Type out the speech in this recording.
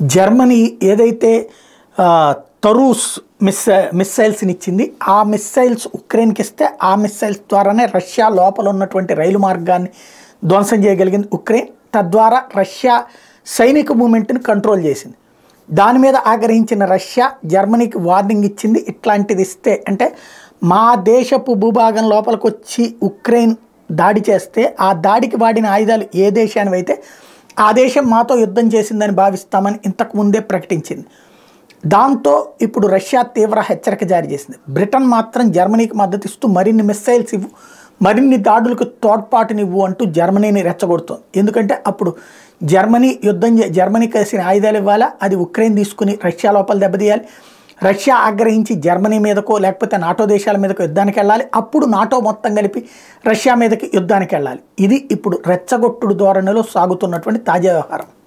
Germany ఏదైతే ఆ, తరూస్ miss మిస్సైల్స్ని ఇచ్చింది ఆ మిస్సైల్స్ ఉక్రెయిన్కి ఇస్తే ఆ మిస్సైల్స్ ద్వారానే రష్యా లోపల ఉన్నటువంటి రైలు మార్గాన్ని ధ్వంసం చేయగలిగింది ఉక్రెయిన్ తద్వారా రష్యా సైనిక మూమెంట్ని కంట్రోల్ చేసింది దాని మీద ఆగ్రహించిన రష్యా జర్మనీకి వార్నింగ్ ఇచ్చింది ఇట్లాంటిది ఇస్తే అంటే మా దేశపు భూభాగం లోపలికి వచ్చి ఉక్రెయిన్ దాడి చేస్తే ఆ దాడికి వాడిన ఆయుధాలు ఏ దేశానివి అయితే ఆ దేశం మాతో యుద్ధం చేసిందని భావిస్తామని ఇంతకు ముందే ప్రకటించింది దాంతో ఇప్పుడు రష్యా తీవ్ర హెచ్చరిక జారీ చేసింది బ్రిటన్ మాత్రం జర్మనీకి మద్దతు ఇస్తూ మరిన్ని మిస్సైల్స్ ఇవ్వు మరిన్ని దాడులకు తోడ్పాటునివ్వు అంటూ జర్మనీని రెచ్చగొడుతోంది ఎందుకంటే అప్పుడు జర్మనీ యుద్ధం చే- జర్మనీకి వేసిన ఆయుధాలు ఇవ్వాలా అది ఉక్రెయిన్ తీసుకుని రష్యా లోపల దెబ్బతీయాలి రష్యా ఆగ్రహించి జర్మనీ మీదకో లేకపోతే నాటో దేశాల మీదకో యుద్ధానికి వెళ్ళాలి అప్పుడు నాటో మొత్తం కలిపి రష్యా మీదకి యుద్ధానికి వెళ్ళాలి ఇది ఇప్పుడు రెచ్చగొట్టుడు ధోరణిలో సాగుతున్నటువంటి తాజా వ్యవహారం